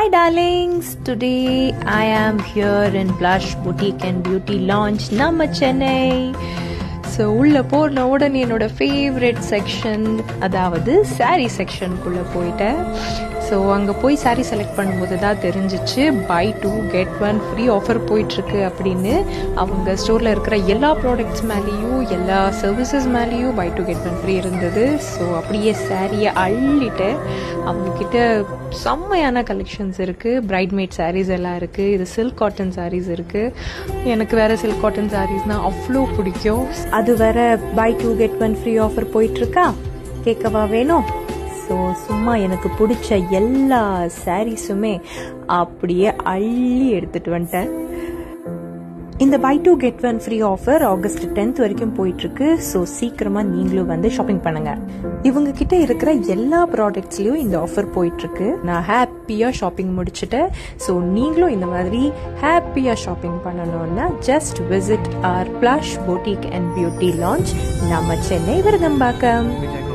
Hi darlings, today I am here in Blush Boutique and Beauty Launch நம்ம Chennai so உள்ளே போன உடனே என்னோட ஃபேவரட் செக்ஷன் அதாவது சாரீ செக்ஷனுக்குள்ளே போயிட்டேன் ஸோ அங்கே போய் சாரீ செலக்ட் பண்ணும்போது தான் தெரிஞ்சிச்சு buy two get one free offer போயிட்டுருக்கு அப்படின்னு அவங்க ஸ்டோரில் இருக்கிற எல்லா ப்ராடக்ட்ஸ் மேலேயும் எல்லா சர்வீசஸ் மேலேயும் buy two get one free இருந்தது ஸோ அப்படியே சாரியை அள்ளிட்டு அவங்கக்கிட்ட செம்மையான கலெக்ஷன்ஸ் இருக்குது பிரைட்மேட் சாரீஸ் எல்லாம் இருக்குது இது சில்க் காட்டன் சாரீஸ் இருக்குது எனக்கு வேறு சில்க் காட்டன் சாரீஸ்னால் அவ்வளோ பிடிக்கும் அது வேற buy two get one free offer போயிட்டுருக்கா கேட்கவா வேணும் ஸோ சும்மா எனக்கு பிடிச்ச எல்லா சாரீஸுமே அப்படியே அள்ளி எடுத்துட்டு வந்துட்டேன் இந்த buy two get one free offer August tenth வரைக்கும் போயிட்டு இருக்கு ஸோ சீக்கிரமா நீங்களும் வந்து ஷாப்பிங் பண்ணுங்க இவங்க கிட்ட இருக்கிற எல்லா ப்ராடக்ட்ஸ்லயும் இந்த ஆஃபர் போயிட்டு இருக்கு நான் ஹாப்பியா ஷாப்பிங் முடிச்சுட்டேன் ஸோ நீங்களும் இந்த மாதிரி ஹாப்பியா ஷாப்பிங் பண்ணணும்னா just visit our flash boutique and beauty lounge நம்ம சென்னை விருதம்பாக்கம்